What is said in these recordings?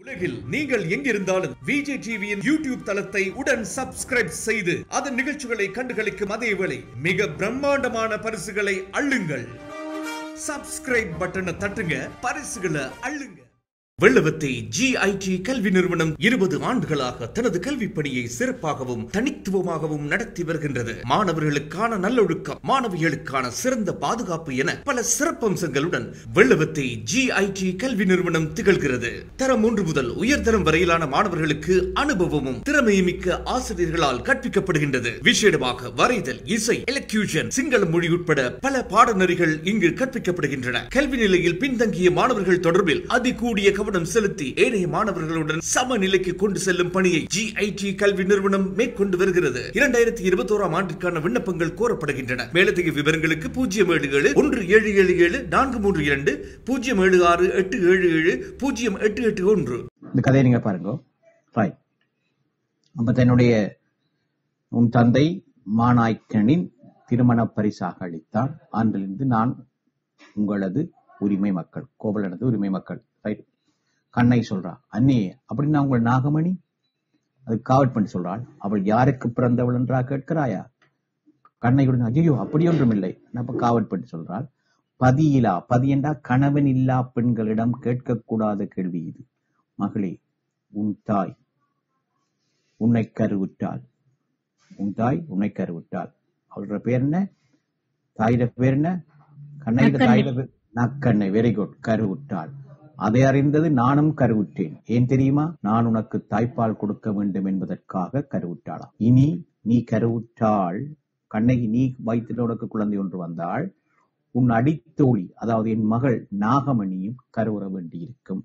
உலகில் நீங்கள் எங்கிருந்தாலும் விஜய் டிவியின் யூடியூப் தளத்தை உடன் சப்ஸ்கிரைப் செய்து அதன் நிகழ்ச்சிகளை கண்டுகளிக்கும் அதே வேளை மிக பிரம்மாண்டமான பரிசுகளை அள்ளுங்கள் சப்ஸ்கிரைப் பட்டனை தட்டுங்க பரிசுகளை அள்ளுங்க வெள்ளவத்தை ஜிஐடி கல்வி நிறுவனம் இருபது ஆண்டுகளாக தனது கல்விப் பணியை சிறப்பாகவும் தனித்துவமாகவும் நடத்தி வருகின்றது மாணவர்களுக்கான நல்லொழுக்கம் மாணவிகளுக்கான சிறந்த பாதுகாப்பு என பல சிறப்பம்சங்களுடன் வெள்ளவத்தை ஜிஐடி கல்வி நிறுவனம் திகழ்கிறது தரம் ஒன்று முதல் உயர்தரம் வரையிலான மாணவர்களுக்கு அனுபவமும் திறமையுமிக்க ஆசிரியர்களால் கற்பிக்கப்படுகின்றது விசேடமாக வரைதல் இசை எலக்யூஷன் சிங்கள மொழி உட்பட பல பாடநெறிகள் இங்கு கற்பிக்கப்படுகின்றன கல்வி நிலையில் பின்தங்கிய மாணவர்கள் தொடர்பில் அதிகூடிய கவனம் செலுத்தி ஏனைய மாணவர்களுடன் சமநிலைக்கு கொண்டு செல்லும் பணியை ஜிஐடி கல்வி நிறுவனம் மேற்கொண்டு வருகிறது இரண்டாயிரத்தி இருபத்தி ஓராம் ஆண்டிற்கான விண்ணப்பங்கள் கோரப்படுகின்றன மேலதிக விவரங்களுக்கு பூஜ்ஜியம் ஏழு ஏழு ஒன்று ஏழு ஏழு ஏழு நான்கு மூன்று இரண்டு பூஜ்ஜியம் ஏழு ஆறு எட்டு ஏழு ஏழு பூஜ்ஜியம் எட்டு எட்டு ஒன்று இந்த கதையை நீங்க பாருங்க ரைட் அப்ப தன்னுடைய உன் தந்தை மாநாய்க்கனின் திருமண பரிசாக அளித்தார் ஆண்டிலிருந்து நான் உங்களது உரிமை மக்கள் கோவலனது உரிமை மக்கள் ரைட் கண்ணை சொல்றா அண்ணே அப்படின்னா உங்கள் நாகமணி அது காவல் பண்ணி சொல்றாள் அவள் யாருக்கு பிறந்தவள் என்றா கேட்கிறாயா கண்ணையுடன் ஐயோ அப்படி ஒன்றும் இல்லை அப்ப காவல் பண்ணி சொல்றாள் பதியிலா பதி என்றா கணவன் இல்லா பெண்களிடம் கேட்கக்கூடாத கேள்வி இது மகளே உன் தாய் உன்னை கருவுற்றாள் உன் தாய் உன்னை கருவுற்றாள் அவளோட பேர் என்ன தாயோட பேர் என்ன கண்ணையோட தாயோட பேர் நக்கண்ணை வெரி குட் கருவுற்றாள் அதை அறிந்தது நானும் கருவுற்றேன் ஏன் தெரியுமா நான் உனக்கு தாய்ப்பால் கொடுக்க வேண்டும் என்பதற்காக கருவுற்றாளாம் இனி நீ கருவுற்றாள் கண்ணகி நீ வயிற்றில் உனக்கு குழந்தை ஒன்று வந்தாள் உன் அடித்தோழி அதாவது என் மகள் நாகமணியும் கருவுற வேண்டியிருக்கும்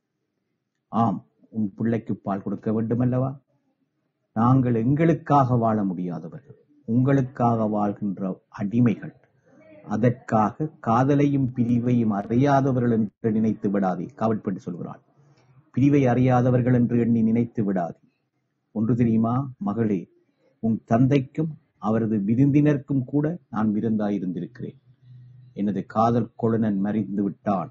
ஆம் உன் பிள்ளைக்கு பால் கொடுக்க வேண்டும் அல்லவா நாங்கள் எங்களுக்காக வாழ முடியாதவர்கள் உங்களுக்காக வாழ்கின்ற அடிமைகள் அதற்காக காதலையும் பிரிவையும் அறியாதவர்கள் என்று நினைத்து விடாதே காவல்பட்டு சொல்கிறாள் பிரிவை அறியாதவர்கள் என்று எண்ணி நினைத்து விடாதே ஒன்று தெரியுமா மகளே உன் தந்தைக்கும் அவரது விருந்தினருக்கும் கூட நான் விருந்தாயிருந்திருக்கிறேன் எனது காதல் கொழுனன் மறிந்து விட்டான்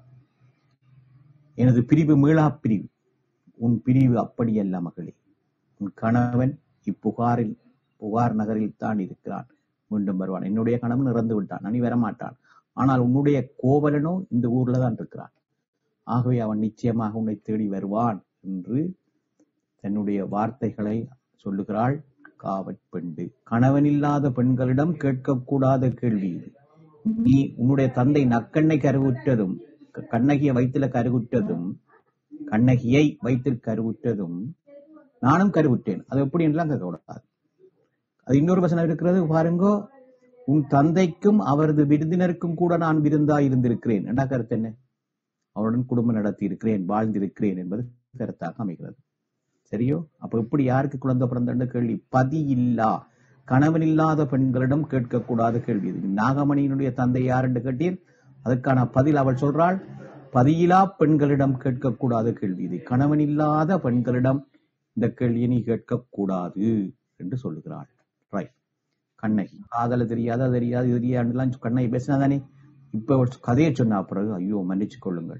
எனது பிரிவு மீளா பிரிவு உன் பிரிவு அப்படியல்ல மகளே உன் கணவன் இப்புகாரில் புகார் நகரில் தான் இருக்கிறான் மீண்டும் வருவான் என்னுடைய கணவன் இறந்து விட்டான் அனி வரமாட்டான் ஆனால் உன்னுடைய கோவலனோ இந்த ஊர்ல தான் இருக்கிறான் ஆகவே அவன் நிச்சயமாக உன்னை தேடி வருவான் என்று தன்னுடைய வார்த்தைகளை சொல்லுகிறாள் காவற்பெண்டு கணவன் இல்லாத பெண்களிடம் கேட்கக்கூடாத கேள்வி இது நீ உன்னுடைய தந்தை நக்கண்ணை கருவுற்றதும் க- கண்ணகியை வயிற்றுல கருவுற்றதும் கண்ணகியை வயிற்றில் கருவுற்றதும் நானும் கருவுற்றேன் அது எப்படி என்றெல்லாம் கேட்கக்கூடாது அது இன்னொரு வசனம் இருக்கிறது பாருங்கோ உன் தந்தைக்கும் அவரது விருந்தினருக்கும் கூட நான் விருந்தாய் இருந்திருக்கிறேன் என்ன கருத்து என்ன அவருடன் குடும்பம் நடத்தி இருக்கிறேன் வாழ்ந்திருக்கிறேன் என்பது கருத்தாக அமைகிறது சரியோ அப்ப எப்படி யாருக்கு குழந்தை பிறந்த கேள்வி பதி இல்லா கணவன் இல்லாத பெண்களிடம் கேட்கக்கூடாத கேள்வி இது நாகமணியினுடைய தந்தை யார் என்று கேட்டீர் அதற்கான பதில் அவள் சொல்றாள் பதியிலா பெண்களிடம் கேட்கக்கூடாத கேள்வி இது கணவன் இல்லாத பெண்களிடம் இந்த கேள்வியை நீ கேட்கக்கூடாது என்று சொல்லுகிறாள் ரைட் கண்ணகி காதல தெரியாத அது தெரியாது இது தெரியாதுலாம் கண்ணகி பேசினாதானே இப்ப ஒரு கதையை சொன்ன பிறகு ஐயோ மன்னிச்சு கொள்ளுங்கள்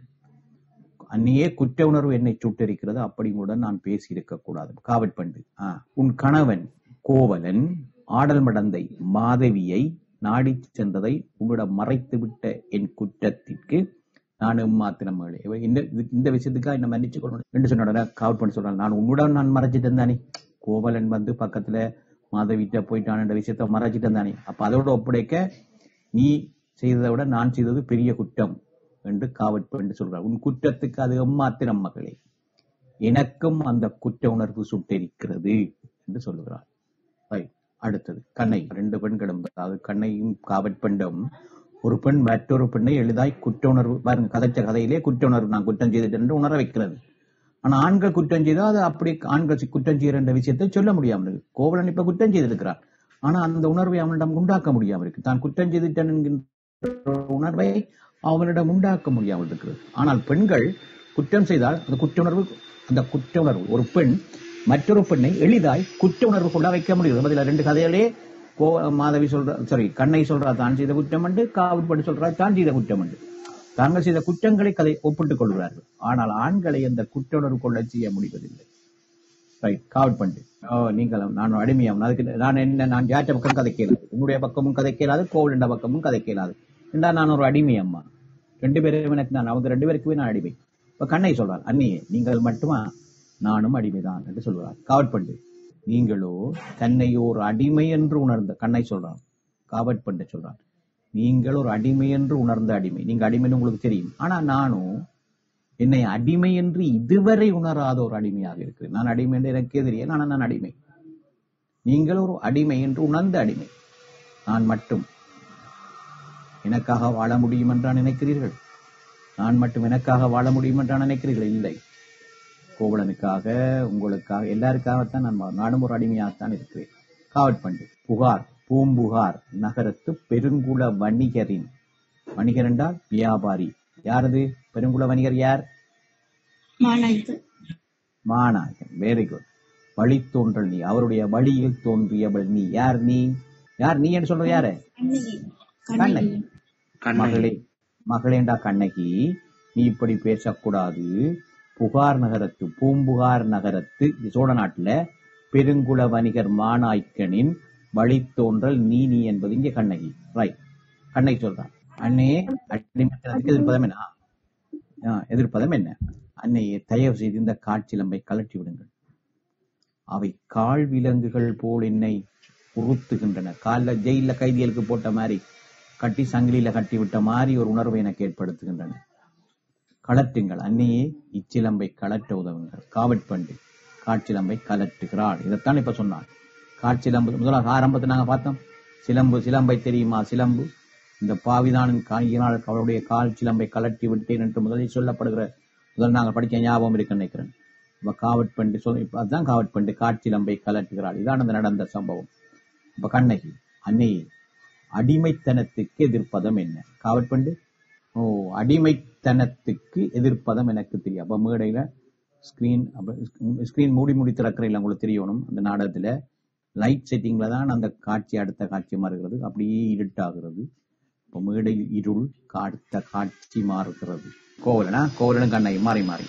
அன்னையே குற்ற உணர்வு என்னை சுட்டரிக்கிறது அப்படி கூட நான் பேசி இருக்க கூடாது காவற்பண்டு ஆ. உன் கணவன் கோவலன் ஆடல் மடந்தை மாதவியை நாடிச் சென்றதை உன்னிடம் மறைத்து விட்ட என் குற்றத்திற்கு நான் எம்மாத்திரம் மகளே. இவ இந்த இது- இந்த விஷயத்துக்காக என்ன மன்னிச்சு கொள்ளணும் என்று சொன்ன உடனே காவல் பண்ணி சொல்றான் நான் உன்னுடன் நான் மறைச்சிட்டு இருந்தானே கோவலன் வந்து பக்கத்துல மாதவிட்ட போயிட்டான் என்ற விஷயத்த மறைச்சிட்டு இருந்தானே அப்ப அதோட ஒப்படைக்க நீ செய்ததை விட நான் செய்தது பெரிய குற்றம் என்று காவற்பு என்று சொல்றார் உன் குற்றத்துக்கு அது எம்மாத்திரம் மகளே எனக்கும் அந்த குற்ற உணர்வு சுட்டெரிக்கிறது என்று சொல்லுகிறார் Right. அடுத்தது கண்ணை ரெண்டு பெண்களும் அதாவது கண்ணையும் காவற்பெண்டும் ஒரு பெண் மற்றொரு பெண்ணை எளிதாய் குற்ற உணர்வு பாருங்க கதைச்ச கதையிலே குற்ற உணர்வு நான் குற்றம் செய்துட்டேன் என்று உணர வைக்கிறது ஆனா ஆண்கள் குற்றம் செய்தால் அது அப்படி ஆண்கள் சி- குற்றம் செய்கிற என்ற விஷயத்தை சொல்ல முடியாமல் இருக்கு கோவலன் இப்ப குற்றம் செய்திருக்கிறான் ஆனா அந்த உணர்வை அவனிடம் உண்டாக்க முடியாமல் இருக்கு தான் குற்றம் செய்துட்டேன் என்கின்ற உணர்வை அவனிடம் உண்டாக்க முடியாமல் இருக்கிறது ஆனால் பெண்கள் குற்றம் செய்தால் அந்த குற்ற உணர்வு அந்த குற்ற உணர்வு ஒரு பெண் மற்றொரு பெண்ணை எளிதாய் குற்ற உணர்வு கொள்ள வைக்க முடியும் பதில ரெண்டு கதைகளே கோ மாதவி சொல்ற சாரி கண்ணை சொல்றா தான் செய்த குற்றம் உண்டு காவல்படி சொல்றா தான் செய்த குற்றம் உண்டு தாங்கள் செய்த குற்றங்களை கதை ஒப்பிட்டுக் கொள்கிறார்கள் ஆனால் ஆண்களை அந்த குற்றுணர்வு கொள்ள செய்ய முடிவதில்லை ரைட் காவல் பண்ணு ஓ நீங்கள் நான் அடிமையாம் அதுக்கு நான் என்ன நான் யாற்ற பக்கம் கதை கேளாது உன்னுடைய பக்கமும் கதை கேளாது கோவில் என்ற பக்கமும் கதை கேளாது என்றா நான் ஒரு அடிமை அம்மா ரெண்டு பேரும் எனக்கு நான் அவங்க ரெண்டு பேருக்குமே நான் அடிமை இப்ப கண்ணை சொல்றார் அண்ணியே நீங்கள் மட்டுமா நானும் அடிமைதான் என்று சொல்கிறார் காவற்பண்டு நீங்களோ தன்னை ஒரு அடிமை என்று உணர்ந்த கண்ணை சொல்றார் காவற்பண்டு சொல்றார் நீங்கள் ஒரு அடிமை என்று உணர்ந்த அடிமை நீங்க அடிமைன்னு உங்களுக்கு தெரியும் ஆனா நானும் என்னை அடிமை என்று இதுவரை உணராத ஒரு அடிமையாக இருக்கிறேன் நான் அடிமை என்று எனக்கே தெரியும் ஆனால் நான் அடிமை நீங்கள் ஒரு அடிமை என்று உணர்ந்த அடிமை நான் மட்டும் எனக்காக வாழ முடியும் என்றா நினைக்கிறீர்கள் நான் மட்டும் எனக்காக வாழ முடியும் என்றா நினைக்கிறீர்கள் இல்லை கோவலனுக்காக உங்களுக்காக எல்லாருக்காகத்தான் நான் வா- நானும் ஒரு அடிமையாகத்தான் இருக்கிறேன் காவற்பண்டு புகார் பூம்புகார் நகரத்து பெருங்குல வணிகரின் வணிகர் என்றால் வியாபாரி யாரது பெருங்குல வணிகர் யார் மாநாய்க்கு மாநாயகன் வெரி குட் வழி தோன்றல் நீ அவருடைய வழியில் தோன்றியவள் நீ யார் நீ யார் நீ என்று சொல்றது யாரு கண்ணகி கண்ணகி கண்ணகி மகளே மகளேண்டா கண்ணகி நீ இப்படி பேசக்கூடாது புகார் நகரத்து பூம்புகார் நகரத்து சோழ நாட்டுல பெருங்குல வணிகர் மாநாய்க்கனின் வழித்தோன்றல் நீ நீ என்பது இங்கே கண்ணகி ரைட் கண்ணகி சொல்றான் அண்ணே அடிமைத்தனத்துக்கு எதிர்ப்பதம் என்ன ஆ, எதிர்ப்பதம் என்ன அன்னையே தயவு செய்து இந்த காட்சிலம்பை கலட்டி விடுங்கள் அவை கால் விலங்குகள் போல் என்னை உறுத்துகின்றன கால்ல ஜெயில கைதிகளுக்கு போட்ட மாதிரி கட்டி சங்கிலியில கட்டி விட்ட மாதிரி ஒரு உணர்வை எனக்கு ஏற்படுத்துகின்றன கலட்டுங்கள் அன்னையே இச்சிலம்பை கலட்ட உதவுங்கள் காவற்பண்டு காட்சிலம்பை கலட்டுகிறாள் இதைத்தான் இப்ப சொன்னான் காட்சிலம்பு முதலாக ஆரம்பத்தை நாங்க பார்த்தோம் சிலம்பு சிலம்பை தெரியுமா சிலம்பு இந்த பாவிதானின் காயினால் அவருடைய கால் சிலம்பை கலட்டி விட்டேன் என்று முதலில் சொல்லப்படுகிற முதல் நாங்கள் படிச்ச ஞாபகம் இருக்கு நினைக்கிறேன் இப்ப காவற்பண்டு சொல் இப்ப அதுதான் காவற்பண்டு காட்சிலம்பை கலட்டுகிறாள் இதான் அந்த நடந்த சம்பவம் இப்ப கண்ணகி அன்னையே அடிமைத்தனத்துக்கு எதிர்ப்பதம் என்ன காவற்பண்டு ஓ அடிமைத்தனத்துக்கு எதிர்ப்பதம் எனக்கு தெரியும் அப்ப மேடையில ஸ்கிரீன் ஸ்கிரீன் மூடி மூடி திறக்கிறையில் உங்களுக்கு தெரியணும் அந்த நாடகத்துல லைட் செட்டிங்ல தான் அந்த காட்சி அடுத்த காட்சி மாறுகிறது அப்படியே இருட்டாகிறது இப்ப மேடையில் இருள் அடுத்த காட்சி மாறுகிறது கோவலனா கோவலனும் கண்ணகி மாறி மாறி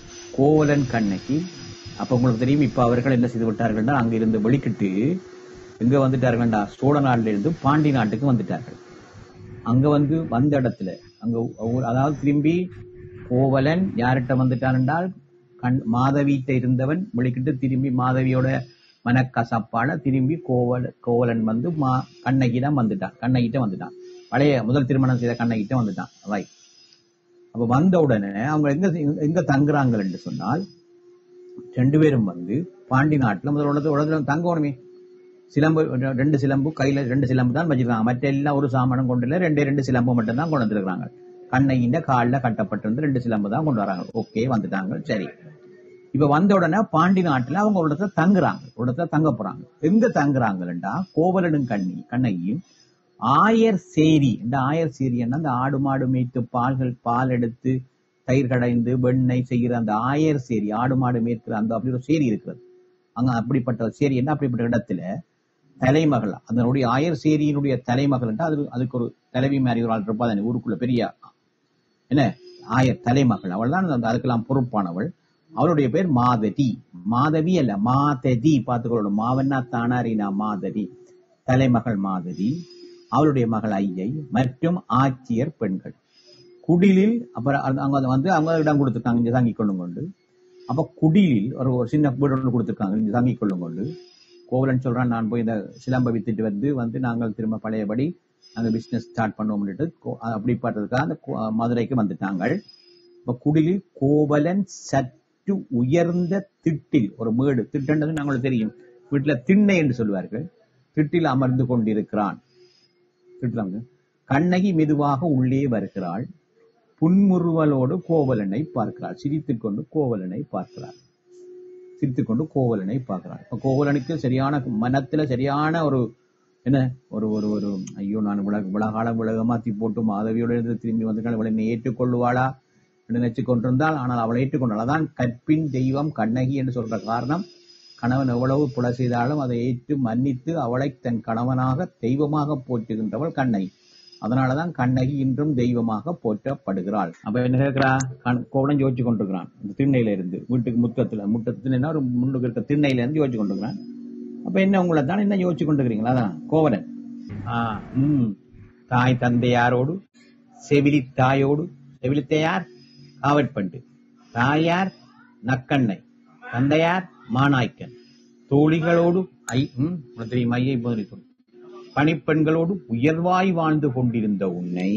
கோவலன் கண்ணகி அப்ப உங்களுக்கு தெரியும் இப்ப அவர்கள் என்ன செய்து விட்டார்கள்னா அங்கிருந்து வெளிக்கிட்டு எங்க வந்துட்டார்கள்டா சோழ நாட்டில இருந்து பாண்டி நாட்டுக்கு வந்துட்டார்கள் அங்க வந்து வந்த இடத்துல அங்க ஒரு- அதாவது திரும்பி கோவலன் யார்கிட்ட வந்துட்டான் என்றால் கண் மாதவியிட்ட இருந்தவன் வெளிக்கிட்டு திரும்பி மாதவியோட மனக்கசப்பால திரும்பி கோவல கோவலன் வந்து மா கண்ணகிடம் வந்துட்டான் கண்ணகிட்ட வந்துட்டான் பழைய முதல் திருமணம் செய்த கண்ணகிட்ட வந்துட்டான் ரைட் அப்ப வந்த உடனே அவங்க எங்க எங்க தங்குறாங்க என்று சொன்னால் ரெண்டு பேரும் வந்து பாண்டி நாட்டுல முதல் உலகத்துல உலகத்துல தங்கணுமே சிலம்பு ரெண்டு சிலம்பு கையில ரெண்டு சிலம்பு தான் வச்சிருக்காங்க மற்ற எல்லாம் ஒரு சாமானும் கொண்டு இல்ல ரெண்டே ரெண்டு சிலம்பு மட்டும் தான் கொண்டு வந்திருக்காங்க கண்ணையின் காலில் கட்டப்பட்டிருந்து ரெண்டு சிலம்பு தான் கொண்டு வராங்க ஓகே வந்துட்டாங்க சரி இப்ப வந்த உடனே பாண்டி நாட்டுல அவங்க ஒரு இடத்துல தங்குறாங்க ஒரு இடத்துல தங்க போறாங்க எங்க தங்குறாங்கன்றா கோவலனும் கண்ணி கண்ணகியும் ஆயர் சேரி இந்த ஆயர் சேரி என்ன அந்த ஆடு மாடு மேய்த்து பால்கள் பால் எடுத்து தயிர் கடைந்து வெண்ணெய் செய்கிற அந்த ஆயர் சேரி ஆடு மாடு மேய்க்கிற அந்த அப்படி ஒரு சேரி இருக்கிறது அங்க அப்படிப்பட்ட சேரி என்ன அப்படிப்பட்ட இடத்துல தலைமகள் அதனுடைய ஆயர் சேரியினுடைய தலைமகள் என்றால் அது அதுக்கு ஒரு தலைவி மாதிரி ஒரு ஆள் இருப்பா தானே ஊருக்குள்ள பெரிய என்ன ஆயர் தலைமகள் அவள் தான் அந்த அதுக்கெல்லாம் பொறுப்பானவள் அவளுடைய பேர் மாதவி மாதவி அல்ல மாததி பார்த்துக்கொள்ளணும் மாவன்னா தானாரினா மாதவி தலைமகள் மாதவி அவளுடைய மகள் ஐயை மற்றும் ஆட்சியர் பெண்கள் குடிலில் அப்புறம் அது- அங்க வந்து அவங்க இடம் கொடுத்துருக்காங்க இங்க தங்கிக் கொள்ளும் கொண்டு அப்ப குடிலில் ஒரு ஒரு சின்ன வீடு ஒன்று கொடுத்துருக்காங்க இங்க தங்கிக் கொள்ளும் கொண்டு கோவலன் சொல்றான் நான் போய் இந்த சிலம்பை வித்துட்டு வந்து வந்து நாங்கள் திரும்ப பழையபடி நாங்கள் பிசினஸ் ஸ்டார்ட் பண்ணுவோம்னுட்டு கோ- அப்படி பார்த்ததுக்காக அந்த கோ- மதுரைக்கு வந்துட்டாங்க இப்ப குடிலில் கோவலன் சற்று உயர்ந்த திட்டில் ஒரு மேடு திட்டன்றது நாங்களுக்கு தெரியும் வீட்டுல திண்ணை என்று சொல்வார்கள் திட்டில் அமர்ந்து கொண்டிருக்கிறான் திட்டில் அமர்ந்து கண்ணகி மெதுவாக உள்ளே வருகிறாள் புன்முறுவலோடு கோவலனை பார்க்கிறாள் சிரித்துக் கொண்டு கோவலனை பார்க்கிறாள் சிரித்துக் கொண்டு கோவலனை பார்க்கிறாள் இப்ப கோவலனுக்கு சரியான மனத்துல சரியான ஒரு என்ன ஒரு ஒரு ஒரு ஐயோ நான் உலக உலகாலம் உலகமாத்தி போட்டு மாதவியோட இருந்து திரும்பி வந்திருக்காள் இவளை என்னை ஏற்றுக்கொள்ளுவாளா என்று நினைச்சு கொண்டிருந்தால் ஆனால் அவளை ஏற்றுக்கொண்டாள் அதான் கற்பின் தெய்வம் கண்ணகி என்று சொல்ற காரணம் கணவன் எவ்வளவு புல செய்தாலும் அதை ஏற்று மன்னித்து அவளை தன் கணவனாக தெய்வமாக போற்றுகின்றவள் கண்ணகி அதனாலதான் கண்ணகி இன்றும் தெய்வமாக போற்றப்படுகிறாள் அப்ப என்ன கேட்கிறா கண் கோவலன் யோசிச்சு கொண்டிருக்கிறான் இந்த திண்ணையில இருந்து வீட்டுக்கு முத்தத்துல முட்டத்துல ஒரு முன்னுக்கு இருக்க திண்ணையில இருந்து யோசிச்சு கொண்டிருக்கிறான் அப்ப என்ன உங்களை தான் என்ன யோசிச்சு கொண்டிருக்கிறீங்களா அதான் கோவலன் ஆ, ம். தாய் தந்தையாரோடு செவிலி தாயோடு செவிலித்தையார் காவற்பண்டு தாயார் நக்கண்ணை தந்தையார் மானாய்க்கன் தோழிகளோடு ஐ ம், உனக்கு தெரியுமா ஐயை இப்போது சொல்லு. பணிப்பெண்களோடு உயர்வாய் வாழ்ந்து கொண்டிருந்த உன்னை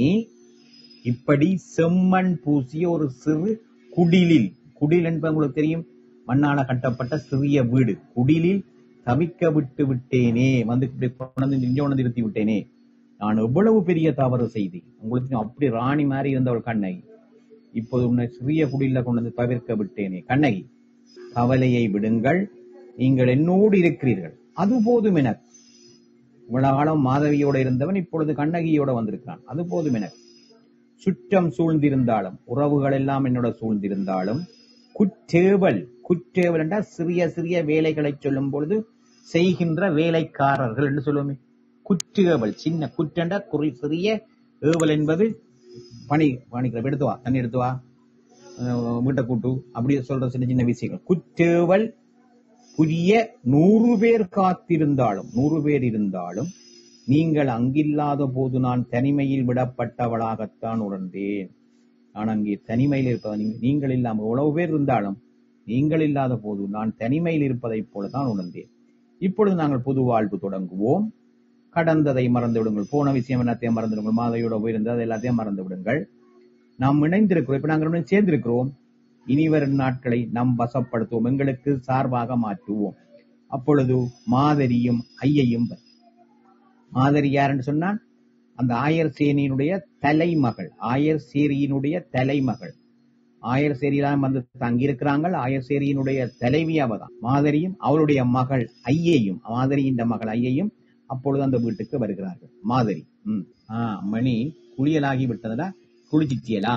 இப்படி செம்மண் பூசிய ஒரு சிறு குடிலில் குடில் என்பது உங்களுக்கு தெரியும் மண்ணால கட்டப்பட்ட சிறிய வீடு குடிலில் தவிக்க விட்டு விட்டேனே வந்து இப்படி கொண்டு நிஞ்ச உணர்ந்து நிறுத்தி விட்டேனே நான் எவ்வளவு பெரிய தவறு செய்தேன் உங்களுக்கு தெரியும், அப்படி ராணி மாதிரி இருந்தவள் கண்ணகி இப்போது உன்னை சிறிய குடில கொண்டு வந்து தவிர்க்க விட்டேனே கண்ணகி கவலையை விடுங்கள் நீங்கள் என்னோடு இருக்கிறீர்கள் அது போதும் எனக்கு இவ்வளவு காலம் மாதவியோட இருந்தவன் இப்பொழுது கண்ணகியோட வந்திருக்கிறான் அது போதும் எனக்கு சுற்றம் சூழ்ந்திருந்தாலும் உறவுகள் எல்லாம் என்னோட சூழ்ந்திருந்தாலும் குற்றேவல் குற்றேவல் என்றால் சிறிய சிறிய வேலைகளை சொல்லும் பொழுது செய்கின்ற வேலைக்காரர்கள் என்று சொல்லுவோமே குற்றேவல் சின்ன குற்றண்ட குறி சிறிய ஏவல் என்பது பணி பணிக்கிற எடுத்து வா தண்ணி எடுத்து வா அஹ் வீட்டை கூட்டு அப்படி சொல்ற சின்ன சின்ன விஷயங்கள் குற்றேவல் புரிய நூறு பேர் காத்திருந்தாலும் நூறு பேர் இருந்தாலும் நீங்கள் அங்கில்லாத போது நான் தனிமையில் விடப்பட்டவளாகத்தான் உணர்ந்தேன் நான் அங்கே தனிமையில் இருப்பவன் நீ- நீங்கள் இல்லாமல் எவ்வளவு பேர் இருந்தாலும் நீங்கள் இல்லாத போது நான் தனிமையில் இருப்பதைப் போலதான் உணர்ந்தேன் இப்பொழுது நாங்கள் புது வாழ்வு தொடங்குவோம் கடந்ததை மறந்து விடுங்கள் போன விஷயம் எல்லாத்தையும் மறந்து விடுங்கள் மாதையோட போயிருந்தது அது எல்லாத்தையும் மறந்து விடுங்கள் நாம் இணைந்திருக்கிறோம் இப்ப நாங்கள் ரெண்டு சேர்ந்திருக்கிறோம் இனி வரும் நாட்களை நாம் வசப்படுத்துவோம் எங்களுக்கு சார்பாக மாற்றுவோம் அப்பொழுது மாதரியும் ஐயையும் வரும். மாதரி யாருன்னு சொன்னால் அந்த ஆயர் சேனியினுடைய தலைமகள் ஆயர் சேரியினுடைய தலைமகள் ஆயர் சேரியிலாம் வந்து தங்கியிருக்கிறாங்க ஆயர் சேரியினுடைய தலைவி அவதான் மாதரியும் அவளுடைய மகள் ஐயையும் மாதரியின் மகள் ஐயையும் அப்பொழுது அந்த வீட்டுக்கு வருகிறார்கள் மாதரி ம் ஆ மணி குளியலாகி விட்டதுல குளிச்சிட்டியலா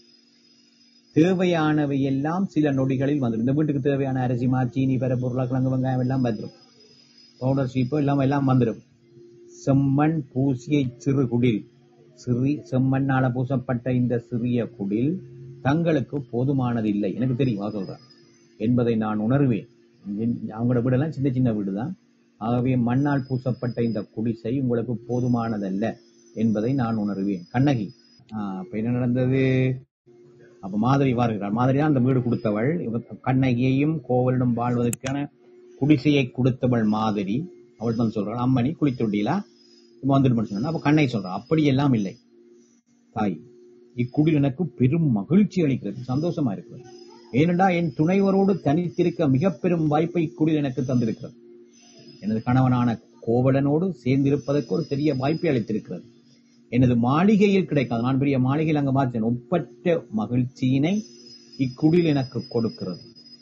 தேவையானவை எல்லாம் சில நொடிகளில் வந்துடும் இந்த வீட்டுக்கு தேவையான அரிசி மா சீனி பெற உருளைக்கிழங்கு வெங்காயம் எல்லாம் வந்துடும் பவுடர் சீப்பு எல்லாம் எல்லாம் வந்துடும் செம்மண் பூசிய சிறு குடில் சிறி செம்மண்ணால பூசப்பட்ட இந்த சிறிய குடில் தங்களுக்கு போதுமானது இல்லை எனக்கு தெரியும் அதான் சொல்றேன் என்பதை நான் உணர்வேன் என்- அவங்களோட வீடெல்லாம் சின்ன சின்ன வீடுதான் ஆகவே மண்ணால் பூசப்பட்ட இந்த குடிசை உங்களுக்கு போதுமானதல்ல என்பதை நான் உணர்வேன் கண்ணகி ஆஹ் அப்ப என்ன நடந்தது அப்ப மாதிரி வாருகிறாள் மாதிரி தான் அந்த வீடு கொடுத்தவள் இவ கண்ணகியையும் கோவலிடம் வாழ்வதற்கான குடிசையை கொடுத்தவள் மாதிரி அவள் தான் சொல்றாள் அம்மணி குளித்துண்டிலா இவன் வந்துட்டு சொன்னா அப்ப கண்ணகி சொல்றான் அப்படி எல்லாம் இல்லை தாய் இக்குடி எனக்கு பெரும் மகிழ்ச்சி அளிக்கிறது சந்தோஷமா இருக்கிறது ஏனென்றா என் துணைவரோடு தனித்திருக்க மிக பெரும் வாய்ப்பை இக்குடில் எனக்கு தந்திருக்கிறது எனது கணவனான கோவலனோடு சேர்ந்திருப்பதற்கு ஒரு பெரிய வாய்ப்பை அளித்திருக்கிறது எனது மாளிகையில் கிடைக்காது நான் பெரிய மாளிகையில் அங்க பார்த்தேன் ஒப்பற்ற மகிழ்ச்சியினை இக்குடில் எனக்கு கொடுக்கிறது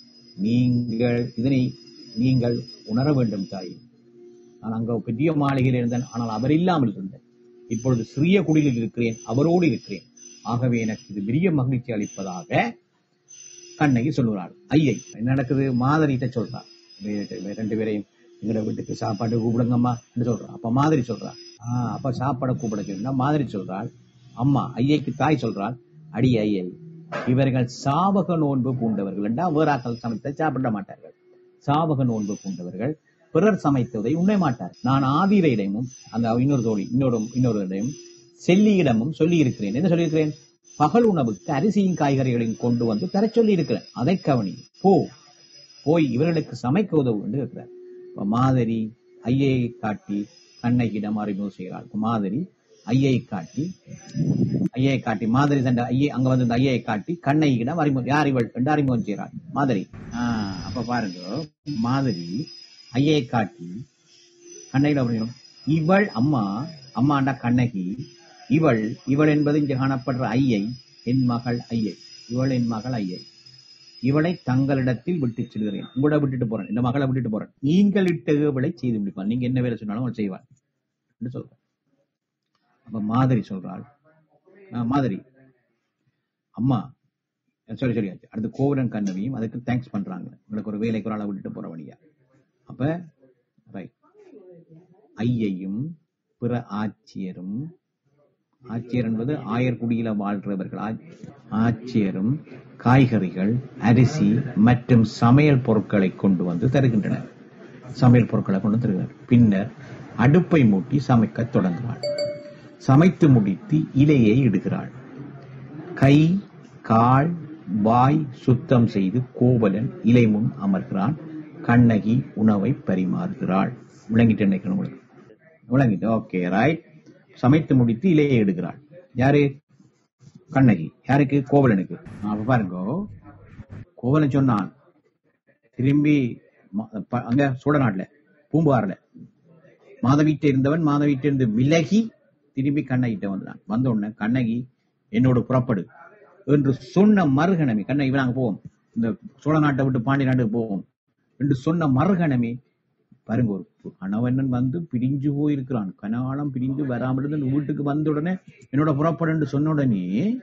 நீங்கள் இதனை நீங்கள் உணர வேண்டும் தாய் நான் அங்க பெரிய மாளிகையில் இருந்தேன் ஆனால் அவர் இல்லாமல் இருந்தேன் இப்பொழுது சிறிய குடிலில் இருக்கிறேன் அவரோடு இருக்கிறேன் ஆகவே எனக்கு இது பெரிய மகிழ்ச்சி அளிப்பதாக கண்ணகி சொல்லுகிறாள் ஐயை என்ன நடக்குது மாதிரிட்ட சொல்றார் ரெண்டு- ரெண்டு பேரையும் எங்கட வீட்டுக்கு சாப்பாடு கூப்பிடுங்கம்மா என்று சொல்றா அப்ப மாதிரி சொல்றா ஆஹ் அப்ப சாப்பாட கூப்பிட சொன்னா மாதிரி சொல்றாள் அம்மா ஐயைக்கு தாய் சொல்றாள் அடி ஐயை இவர்கள் சாவக நோன்பு பூண்டவர்கள் என்றா வேறாக்கள் சமைத்த சாப்பிட மாட்டார்கள் சாவக நோன்பு பூண்டவர்கள் பிறர் சமைத்ததை உண்ண மாட்டார் நான் ஆதிரையிடமும் அந்த இன்னொரு தோழி இன்னொரு இன்னொரு இடமும் செல்லியிடமும் சொல்லி இருக்கிறேன் என்ன சொல்லியிருக்கிறேன் பகல் உணவுக்கு அரிசியும் காய்கறிகளையும் கொண்டு வந்து தரச் சொல்லி இருக்கிறேன் அதை கவனி போ போய் இவர்களுக்கு சமைக்க உதவு என்று இருக்கிறார் இப்ப மாதிரி ஐயை காட்டி கண்ணகியிடம் அறிமுகம் செய்கிறாள் இப்ப மாதிரி ஐயை காட்டி ஐயை காட்டி மாதிரி தண்ட ஐயை அங்க வந்து இந்த ஐயை காட்டி கண்ணகியிடம் அறிமுகம் யார் இவள் என்று அறிமுகம் செய்கிறாள் மாதிரி ஆஹ் அப்ப பாருங்க மாதிரி ஐயை காட்டி கண்ணகியிடம் அறிமுகம். இவள் அம்மா அம்மாண்டா கண்ணகி இவள் இவள் என்பது இங்கு காணப்படுற ஐயை என் மகள் ஐயை இவள் என் மகள் ஐயை இவளை தங்களிடத்தில் விட்டுச் செல்கிறேன் உங்களோட விட்டுட்டு போறேன் இந்த மகளை விட்டுட்டு போறேன் நீங்கள் இட்ட ஏவலை செய்து முடிப்பான் நீங்க என்ன வேலை சொன்னாலும் அவள் செய்வாள் என்று சொல்றாள் அப்ப மாதிரி சொல்றாள் ஆஹ் மாதிரி அம்மா சொல்லி சொல்லியாச்சு அடுத்து கோவலன் கண்ணவியும் அதுக்கு தேங்க்ஸ் பண்றாங்க உங்களுக்கு ஒரு வேலைக்கு ஒரு ஆளை விட்டுட்டு போற வழியா அப்ப ரைட் ஐயையும் பிற ஆட்சியரும் ஆட்சியர் என்பது ஆயர்குடியில வாழ்றவர்கள் ஆ- ஆட்சியரும் காய்கறிகள் அரிசி மற்றும் சமையல் பொருட்களை கொண்டு வந்து தருகின்றனர் சமையல் பொருட்களை கொண்டு வந்து தருகிறார் பின்னர் அடுப்பை மூட்டி சமைக்கத் தொடங்குவாள் சமைத்து முடித்து இலையை இடுகிறாள் கை கால் வாய் சுத்தம் செய்து கோவலன் இலை முன் அமர்கிறான் கண்ணகி உணவை பரிமாறுகிறாள் விளங்கிட்டு நினைக்கணும் உங்களுக்கு விளங்கிட்டு ஓகே ரைட் சமைத்து முடித்து இலையை எடுக்கிறாள் யாரு கண்ணகி யாருக்கு கோவலனுக்கு அப்ப பாருங்க கோவலன் சொன்னான் திரும்பி ம- ப- அங்க சோழநாட்டுல பூம்புகார்ல மாதவீட்ட இருந்தவன் மாதவீட்ட இருந்து விலகி திரும்பி கண்ணகிட்ட வந்தான் வந்த உடனே கண்ணகி என்னோடு புறப்படு என்று சொன்ன மறுகணமே கண்ணகி நாங்க போவோம் இந்த சோழ நாட்டை விட்டு பாண்டி நாட்டுக்கு போவோம் என்று சொன்ன மறுகணமே பாருங்க ஒரு கணவனன் வந்து பிரிஞ்சு போயிருக்கிறான் கனாலம் பிரிந்து வராமல் இருந்து அந்த வீட்டுக்கு வந்த உடனே என்னோட புறப்படு சொன்ன உடனே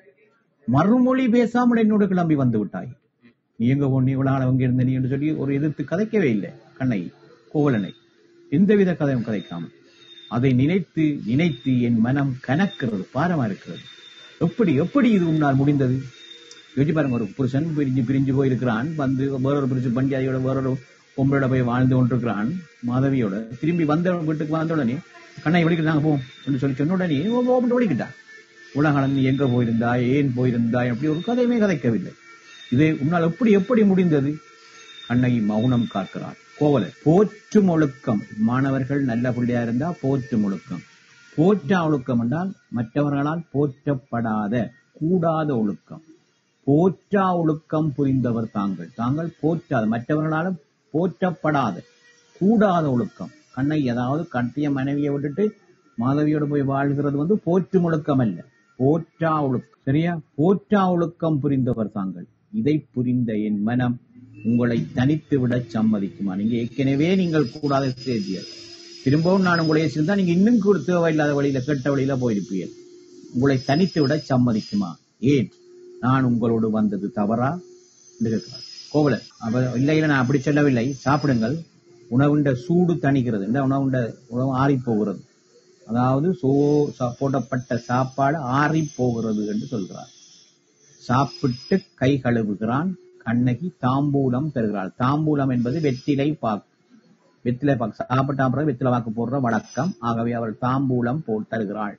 மறுமொழி பேசாமல் என்னோட கிளம்பி வந்து விட்டாய் நீ எங்க போ நீ இவ்வளவு நாள் அங்க இருந்த நீ என்று சொல்லி ஒரு எதிர்த்து கதைக்கவே இல்லை கண்ணகி கோவலனை எந்தவித கதையும் கதைக்காமல் அதை நினைத்து நினைத்து என் மனம் கனக்கிறது பாரமா இருக்கிறது எப்படி எப்படி இது உன்னால் முடிந்தது யோசிச்சு பாருங்க ஒரு புருஷன் பிரிஞ்சு பிரிஞ்சு போயிருக்கிறான் வந்து வேறொரு புருஷன் பஞ்சாதியோட வேறொரு பொம்பளோட போய் வாழ்ந்து கொண்டிருக்கிறான் மாதவியோட திரும்பி வந்த வீட்டுக்கு வந்த உடனே கண்ணை வெளிக்கிட்டாங்க போம் என்று சொல்லி சொன்ன உடனே ஓட்டு வெளிக்கிட்டா உலகம் நீ எங்க போயிருந்தாய் ஏன் போயிருந்தாய் அப்படி ஒரு கதையுமே கதைக்கவில்லை இது உன்னால் எப்படி எப்படி முடிந்தது கண்ணகி மௌனம் காக்கிறார் கோவலர் போற்றும் ஒழுக்கம் மாணவர்கள் நல்ல பிள்ளையா இருந்தா போற்றும் ஒழுக்கம் போற்றா ஒழுக்கம் என்றால் மற்றவர்களால் போற்றப்படாத கூடாத ஒழுக்கம் போற்றா ஒழுக்கம் புரிந்தவர் தாங்கள் தாங்கள் போற்றாத மற்றவர்களால் போற்றப்படாத கூடாத ஒழுக்கம் கண்ணை ஏதாவது கட்டிய மனைவியை விட்டுட்டு மாதவியோட போய் வாழ்கிறது வந்து போற்றும் ஒழுக்கம் அல்ல போற்றா ஒழுக்கம் சரியா போற்றா ஒழுக்கம் புரிந்தவர் தாங்கள் இதை புரிந்த என் மனம் உங்களை தனித்து விட சம்மதிக்குமா நீங்க ஏற்கனவே நீங்கள் கூடாத ஸ்டேஜியர் திரும்பவும் நான் உங்களை இருந்தா நீங்க இன்னும் கூட தேவையில்லாத வழியில கெட்ட வழியில போயிருப்பீர்கள் உங்களை தனித்து விட சம்மதிக்குமா ஏன் நான் உங்களோடு வந்தது தவறா என்று கேட்கிறார் கோவலர் அவர் இல்லை இல்லை நான் அப்படி சொல்லவில்லை சாப்பிடுங்கள் உணவுண்ட சூடு தணிக்கிறது இந்த உணவுண்ட உணவு ஆறி போகிறது அதாவது சோ சா- போடப்பட்ட சாப்பாடு ஆறி போகிறது என்று சொல்கிறார் சாப்பிட்டு கை கழுவுகிறான் கண்ணகி தாம்பூலம் தருகிறாள் தாம்பூலம் என்பது வெற்றிலை பாக்கு வெற்றிலை பாக்கு சாப்பிட்டா பிறகு வெற்றிலை பாக்கு போடுற வழக்கம் ஆகவே அவள் தாம்பூலம் போல் தருகிறாள்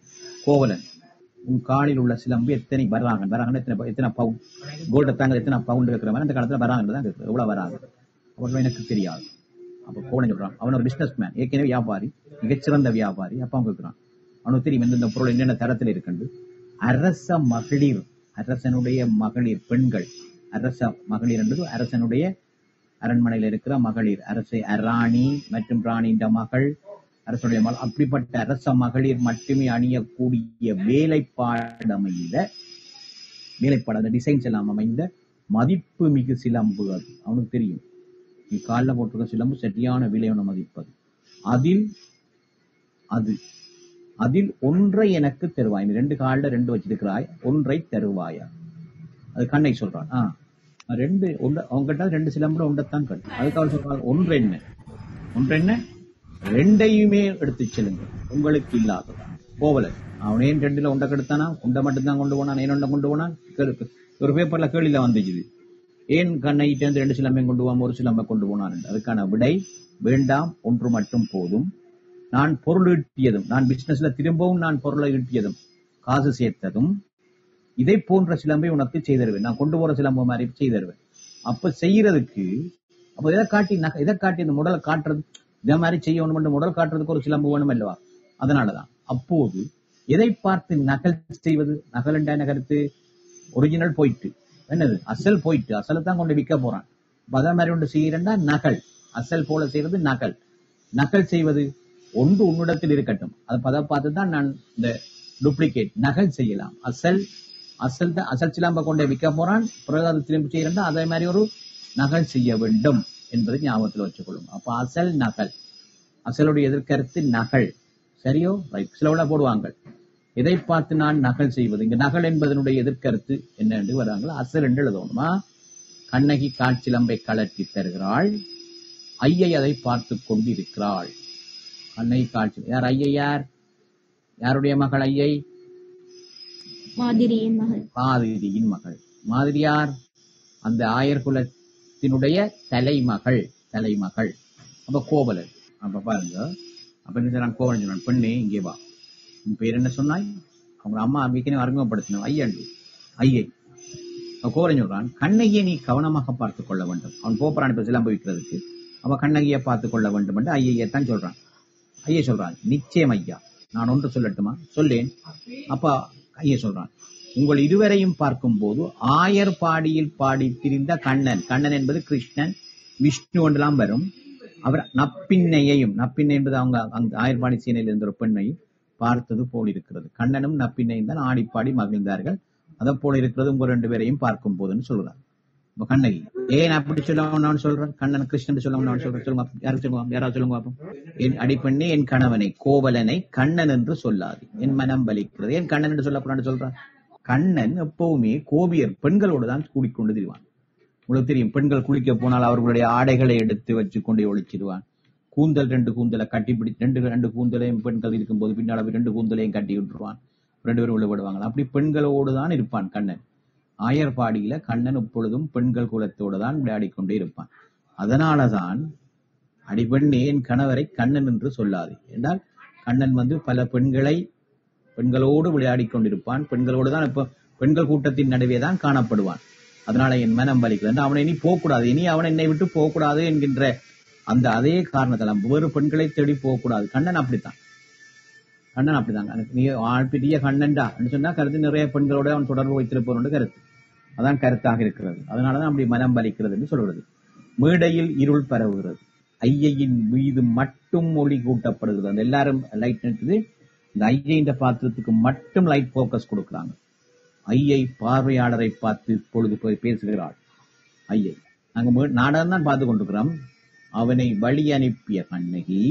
கோவலன் உன் காலில் உள்ள சிலம்பு எத்தனை வராங்க வராங்க எத்தனை ப- எத்தனை பவுன் கோல்ட தாங்க எத்தனை பவுண்ட் இருக்கிற மாதிரி அந்த காலத்துல வராங்க தான் இருக்கு எவ்வளவு வராங்க அவர்கள் எனக்கு தெரியாது அப்ப கோவலன் சொல்றான் அவன் ஒரு பிசினஸ் மேன் ஏற்கனவே வியாபாரி மிகச்சிறந்த வியாபாரி அப்ப அவன் கேட்கிறான் அவனுக்கு தெரியும் எந்தெந்த பொருள் என்னென்ன தரத்தில் இருக்குண்டு அரச மகளிர் அரசனுடைய மகளிர் பெண்கள் அரச மகளிர் என்பது அரசனுடைய அரண்மனையில் இருக்கிற மகளிர் அரசை அராணி மற்றும் ராணின்ற மகள் அரசுடைய மகள் அப்படிப்பட்ட அரச மகளிர் மட்டுமே அணியக்கூடிய வேலைப்பாடு அமைந்த வேலைப்பாடு அந்த டிசைன்ஸ் எல்லாம் அமைந்த மதிப்பு மிகு சிலம்பு அது அவனுக்கு தெரியும் நீ காலில் போட்டிருக்க சிலம்பு சரியான விலையான மதிப்பது அதில் அது அதில் ஒன்றை எனக்கு தருவாய் நீ ரெண்டு காலில் ரெண்டு வச்சிருக்கிறாய் ஒன்றை தருவாயா அது கண்ணை சொல்றான் ஆ ரெண்டு ஒன்று அவங்ககிட்ட ரெண்டு சிலம்புல ஒன்றைத்தான் கண் அதுக்கு அவள் சொல்றாள் ஒன்று என்ன ஒன்று என்ன ரெண்டையுமே எடுத்து செல்லுங்க உங்களுக்கு இல்லாததா கோவலன் அவன் ஏன் ரெண்டுல உண்டை கெடுத்தானா உண்டை மட்டும்தான் கொண்டு போனான் ஏன் உண்டை கொண்டு போனான் கேளு. ஒரு பேப்பர்ல கேள்வியில வந்துச்சு ஏன் கண்ணையிட்ட இருந்து ரெண்டு சிலம்பை கொண்டு போகாம ஒரு சிலம்பை கொண்டு போனான் என்று. அதுக்கான விடை வேண்டாம் ஒன்று மட்டும் போதும் நான் பொருள் ஈட்டியதும் நான் பிசினஸ்ல திரும்பவும் நான் பொருளை ஈட்டியதும் காசு சேர்த்ததும் இதை போன்ற சிலம்பை உனக்கு செய்தருவேன் நான் கொண்டு போற சிலம்பு மாதிரி செய்தருவேன் அப்ப செய்யறதுக்கு அப்ப எதை காட்டி நக- எதை காட்டி இந்த முடலை காட்டுறது இதே மாதிரி செய்யணும் மட்டும் முடல் காட்டுறதுக்கு ஒரு சிலம்பு வேணும் அல்லவா அதனாலதான் அப்போது எதை பார்த்து நகல் செய்வது நகல் என்ற கருத்து ஒரிஜினல் போயிட்டு என்னது அசல் போயிட்டு அசலை தான் கொண்டு விற்க போறான் அப்ப அதே மாதிரி ஒன்று செய்யறா நகல் அசல் போல செய்யறது நகல் நகல் செய்வது ஒன்று உன்னிடத்தில் இருக்கட்டும் அது அதை பார்த்து தான் நான் இந்த டூப்ளிகேட் நகல் செய்யலாம் அசல் அசல் தான் அசல் சிலம்ப கொண்டே விற்க போறான் பிறகு அது திரும்பி செய்யறா அதே மாதிரி ஒரு நகல் செய்ய வேண்டும் என்பதை ஞாபகத்தில் வச்சுக்கொள்ளும் அப்ப அசல் நகல் அசலுடைய எதிர்கருத்து நகல் சரியோ ரைட் சிலவுல போடுவாங்க எதை பார்த்து நான் நகல் செய்வது இங்க நகல் என்பதனுடைய எதிர்கருத்து என்ன என்று வராங்களோ அசல் என்று எழுதணுமா கண்ணகி காட்சிலம்பை கலட்டி தருகிறாள் ஐயை அதை பார்த்து கொண்டு இருக்கிறாள் கண்ணகி காட்சி யார் ஐயை யார் யாருடைய மகள் ஐயை மாதிரியின் மகள் மாதிரியின் மகள் மாதிரியார் அந்த ஆயர் குலத்தினுடைய தலைமகள் தலைமகள் அப்ப கோவலன் அப்ப பாருங்க அப்ப என்ன சொன்னான் கோவலன் சொன்னான் பெண்ணே இங்கே வா உன் பேர் என்ன சொன்னாய் அவங்க அம்மா அம்பிக்கனே அறிமுகப்படுத்தின ஐயண்டு ஐயை அப்ப கோவலன் சொல்றான் கண்ணகியை நீ கவனமாக பார்த்துக் கொள்ள வேண்டும் அவன் போப்பரான் இப்ப சிலம்பு வைக்கிறதுக்கு அவ கண்ணகியை பார்த்துக் கொள்ள வேண்டும் என்று ஐயையத்தான் சொல்றான் ஐயா சொல்றான் நிச்சயம் ஐயா நான் ஒன்று சொல்லட்டுமா சொல்லேன் அப்ப ஐயா சொல்றான் உங்கள் இருவரையும் பார்க்கும்போது ஆயர் பாடியில் பாடி திரிந்த கண்ணன் கண்ணன் என்பது கிருஷ்ணன் விஷ்ணு என்றெல்லாம் வரும் அவர் நப்பின்னையையும் நப்பின்னை என்பது அவங்க அந்த ஆயர்பாடி சீனையில் இருந்த ஒரு பெண்ணையும் பார்த்தது போல் இருக்கிறது கண்ணனும் நப்பின்னையும் தான் ஆடிப்பாடி மகிழ்ந்தார்கள் அதை போல இருக்கிறது உங்க ரெண்டு பேரையும் பார்க்கும் போதுன்னு சொல்றார் இப்ப கண்ணகி ஏன் அப்படி சொல்ல சொல்றேன் கண்ணன் கிருஷ்ணன் சொல்ல சொல்றேன் சொல்லுங்க யாரும் சொல்லுங்க யாராவது சொல்லுங்க பாப்போம் என் அடிப்பண்ணே என் கணவனை கோவலனை கண்ணன் என்று சொல்லாது என் மனம் வலிக்கிறது என் கண்ணன் என்று சொல்லக்கூடாது சொல்றான் கண்ணன் எப்பவுமே கோபியர் பெண்களோடு தான் கூடிக்கொண்டு திரிவான் உங்களுக்கு தெரியும் பெண்கள் குளிக்க போனால் அவர்களுடைய ஆடைகளை எடுத்து வச்சு கொண்டு ஒழிச்சிடுவான் கூந்தல் ரெண்டு கூந்தலை கட்டி பிடி ரெண்டு ரெண்டு கூந்தலையும் பெண்கள் இருக்கும்போது பின்னால் போய் ரெண்டு கூந்தலையும் கட்டி விட்டுருவான் ரெண்டு பேரும் விழுபடுவாங்க அப்படி பெண்களோடு தான் இருப்பான் கண்ணன் ஆயர்பாடியில கண்ணன் எப்பொழுதும் பெண்கள் குலத்தோடு தான் விளையாடிக் கொண்டே இருப்பான் அதனாலதான் அடிபெண்ணே என் கணவரை கண்ணன் என்று சொல்லாது என்றால் கண்ணன் வந்து பல பெண்களை பெண்களோடு விளையாடிக் கொண்டிருப்பான் பெண்களோடு தான் இப்ப பெண்கள் கூட்டத்தின் நடுவே தான் காணப்படுவான் அதனால என் மனம் வலிக்கிறது அவனை இனி போகக்கூடாது இனி அவன் என்னை விட்டு போகக்கூடாது என்கின்ற அந்த அதே காரணத்தால் வேறு பெண்களை தேடி போகக்கூடாது கண்ணன் அப்படித்தான் கண்ணன் அப்படிதான் நீ ஆள் பெரிய கண்ணன்டா சொன்னா கருத்து நிறைய பெண்களோட அவன் தொடர்பு வைத்திருப்பவனோட கருத்து அதான் கருத்தாக இருக்கிறது அதனாலதான் அப்படி மனம் வலிக்கிறது என்று சொல்றது மேடையில் இருள் பரவுகிறது ஐயையின் மீது மட்டும் ஒளி கூட்டப்படுகிறது அந்த எல்லாரும் லைட் நிறுத்துது இந்த ஐயைன்ற பாத்திரத்துக்கு மட்டும் லைட் போக்கஸ் கொடுக்கிறாங்க ஐயை பார்வையாளரை பார்த்து இப்பொழுது போய் பேசுகிறாள் ஐயை நாங்க நாடகம் தான் பார்த்து கொண்டிருக்கிறோம் அவனை வழி அனுப்பிய கண்ணகி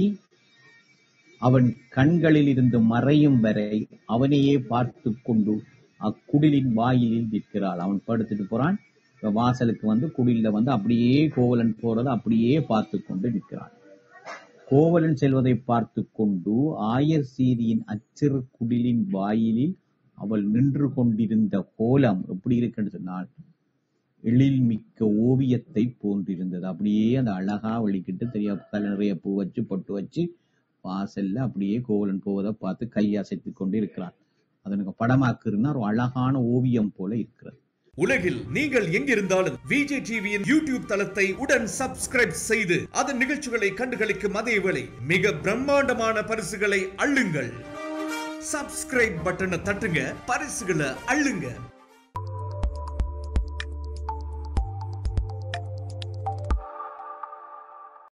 அவன் கண்களில் இருந்து மறையும் வரை அவனையே பார்த்து கொண்டு அக்குடிலின் வாயிலில் நிற்கிறாள் அவன் படுத்துட்டு போறான் இப்ப வாசலுக்கு வந்து குடில வந்து அப்படியே கோவலன் போறதை அப்படியே பார்த்து கொண்டு நிற்கிறான் கோவலன் செல்வதை பார்த்து கொண்டு ஆயர் சீரியின் அச்சிறு குடிலின் வாயிலில் அவள் நின்று கொண்டிருந்த கோலம் எப்படி இருக்குன்னு சொன்னால் எழில் மிக்க ஓவியத்தை போன்றிருந்தது அப்படியே அந்த அழகா வெளிக்கிட்டு தெரிய நிறைய பூ வச்சு பொட்டு வச்சு வாசல்ல அப்படியே கோவலன் போவதை பார்த்து கையசைத்து கொண்டு இருக்கிறார் அதனுக்கு படமாக்குறதுன்னா ஒரு அழகான ஓவியம் போல இருக்கிறது உலகில் நீங்கள் எங்கிருந்தாலும் விஜய் டிவியின் யூடியூப் தளத்தை உடன் சப்ஸ்கிரைப் செய்து அதன் நிகழ்ச்சிகளை கண்டுகளிக்கும் அதேவேளை மிக பிரம்மாண்டமான பரிசுகளை அள்ளுங்கள் சப்ஸ்கிரைப் பட்டனை தட்டுங்க பரிசுகளை அள்ளுங்க